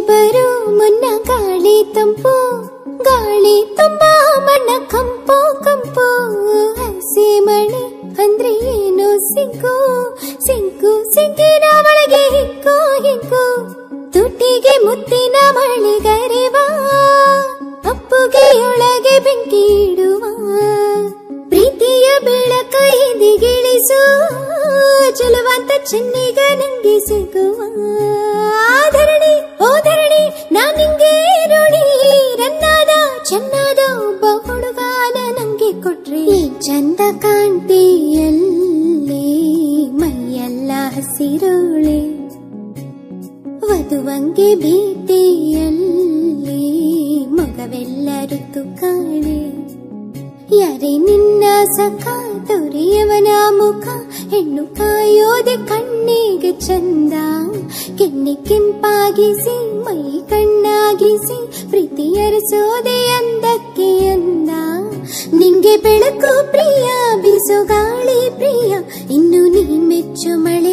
ಬರೋ ಮುನ್ನ ಗಾಳಿ ತಂಪು ಗಾಳಿ ತುಂಬಾ ಮಣ್ಣ ಕಂಪು ಕಂಪು ಹಸಿ ಮಳೆ ಅಂದ್ರೆ ಏನೋ ಸಿಂಕು ಸಿಂಕು ಸಿಂಕಿನ ಒಳಗೆ ಹಿಕ್ಕು ಹಿಕ್ಕು ತುಟಿಗೆ ಮುತ್ತಿನ ಮಳೆಗರೆವಾ ಅಪ್ಪುಗೆ ಒಳಗೆ ಬೆಂಕಿ ಇಡುವ ಪ್ರೀತಿಯ ಬೆಳಕ ಎದಿಗಿಳಿಸು ಚಲುವಂತ ಚೆನ್ನಿಗ ನಂಗೆ ಸಿಗುವ ಧರಣಿ ಓ ಧರಣಿ ನಾ ನಿಂಗೆ ಋಣಿ ರನ್ನಾದ ಚೆನ್ನಾದ ಒಬ್ಬ ಹುಡುಗಾನ ನಂಗೆ ಕೊಟ್ರಿ ಈ ಚಂದ ಕಾಂತಿಯಲ್ಲಿ ಮೈಯೆಲ್ಲ ಹಸಿರೋಳೆ ವಧುವಂಗೆ ಭೀತಿಯಲ್ಲಿ ಮಗವೆಲ್ಲ ಋತು ಕಾಣೆ ಯಾರೇ ನಿನ್ನ ಸಖ ತೊರೆಯವನ ಮುಖ ಹೆಣ್ಣು ಕಾಯೋದೆ ಕಣ್ಣಿಗೆ ಚಂದ ಕೆನ್ನೆ ಕೆಂಪಾಗಿಸಿ ಮೈ ಕಣ್ಣಾಗಿಸಿ ಪ್ರೀತಿ ಅರಸೋದೆ ಅಂದಕ್ಕೆ ಅಂದ ನಿಂಗೆ ಬೆಳಕು ಪ್ರಿಯ ಬೀಸೋ ಗಾಳಿ ಪ್ರಿಯ ಇನ್ನು ನೀ ಮೆಚ್ಚು ಮಳೆ